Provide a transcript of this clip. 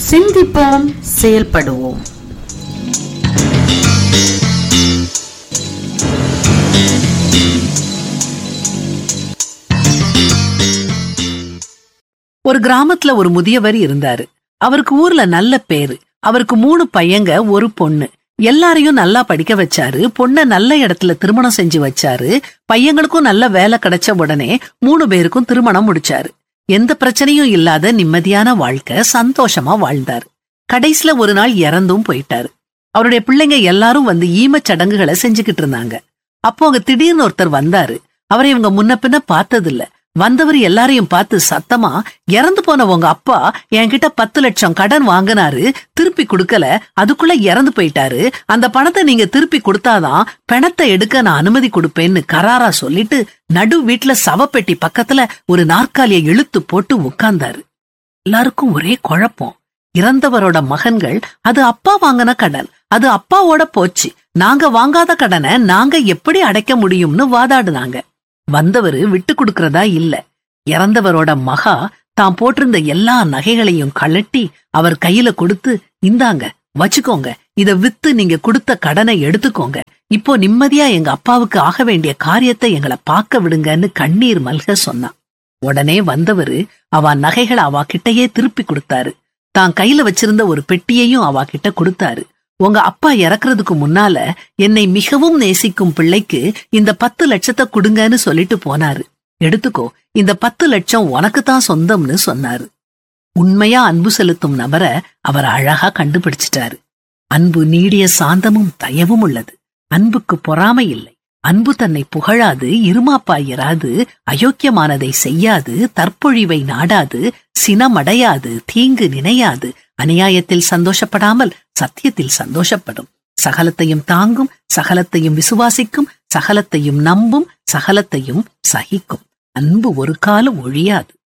சிந்திப்போம் செயல்படுவோம் ஒரு கிராமத்துல ஒரு முதியவர் இருந்தாரு அவருக்கு ஊர்ல நல்ல பேரு அவருக்கு மூணு பையங்க ஒரு பொண்ணு எல்லாரையும் நல்லா படிக்க வச்சாரு பொண்ண நல்ல இடத்துல திருமணம் செஞ்சு வச்சாரு பையங்களுக்கும் நல்ல வேலை கிடைச்ச உடனே மூணு பேருக்கும் திருமணம் முடிச்சாரு எந்த பிரச்சனையும் இல்லாத நிம்மதியான வாழ்க்கை சந்தோஷமா வாழ்ந்தாரு கடைசில ஒரு நாள் இறந்தும் போயிட்டாரு அவருடைய பிள்ளைங்க எல்லாரும் வந்து ஈமச் சடங்குகளை செஞ்சுக்கிட்டு இருந்தாங்க அப்போ அங்க திடீர்னு ஒருத்தர் வந்தாரு அவரை இவங்க முன்ன பின்ன பார்த்ததில்ல வந்தவர் எல்லாரையும் பார்த்து சத்தமா இறந்து போன உங்க அப்பா என்கிட்ட பத்து லட்சம் கடன் வாங்கினாரு திருப்பி கொடுக்கல அதுக்குள்ள இறந்து போயிட்டாரு அந்த பணத்தை நீங்க திருப்பி கொடுத்தாதான் பணத்தை எடுக்க நான் அனுமதி கொடுப்பேன்னு கராரா சொல்லிட்டு நடு வீட்டுல சவப்பெட்டி பக்கத்துல ஒரு நாற்காலியை இழுத்து போட்டு உட்கார்ந்தாரு எல்லாருக்கும் ஒரே குழப்பம் இறந்தவரோட மகன்கள் அது அப்பா வாங்கின கடன் அது அப்பாவோட போச்சு நாங்க வாங்காத கடனை நாங்க எப்படி அடைக்க முடியும்னு வாதாடுனாங்க வந்தவரு விட்டு கொடுக்கறதா இல்ல இறந்தவரோட மகா தான் போட்டிருந்த எல்லா நகைகளையும் கழட்டி அவர் கையில கொடுத்து இந்தாங்க வச்சுக்கோங்க இத வித்து நீங்க கொடுத்த கடனை எடுத்துக்கோங்க இப்போ நிம்மதியா எங்க அப்பாவுக்கு ஆக வேண்டிய காரியத்தை எங்களை பார்க்க விடுங்கன்னு கண்ணீர் மல்க சொன்னான் உடனே வந்தவரு அவ நகைகளை அவ கிட்டயே திருப்பி கொடுத்தாரு தான் கையில வச்சிருந்த ஒரு பெட்டியையும் அவ கிட்ட கொடுத்தாரு உங்க அப்பா இறக்குறதுக்கு முன்னால என்னை மிகவும் நேசிக்கும் பிள்ளைக்கு இந்த பத்து லட்சத்தை கொடுங்கன்னு சொல்லிட்டு போனாரு எடுத்துக்கோ இந்த பத்து லட்சம் உனக்கு தான் சொந்தம்னு சொன்னாரு உண்மையா அன்பு செலுத்தும் நபரை அவர் அழகா கண்டுபிடிச்சிட்டாரு அன்பு நீடிய சாந்தமும் தயவும் உள்ளது அன்புக்கு பொறாமை இல்லை அன்பு தன்னை புகழாது இருமாப்பாயிராது அயோக்கியமானதை செய்யாது தற்பொழிவை நாடாது சினமடையாது தீங்கு நினையாது அநியாயத்தில் சந்தோஷப்படாமல் சத்தியத்தில் சந்தோஷப்படும் சகலத்தையும் தாங்கும் சகலத்தையும் விசுவாசிக்கும் சகலத்தையும் நம்பும் சகலத்தையும் சகிக்கும் அன்பு ஒரு காலம் ஒழியாது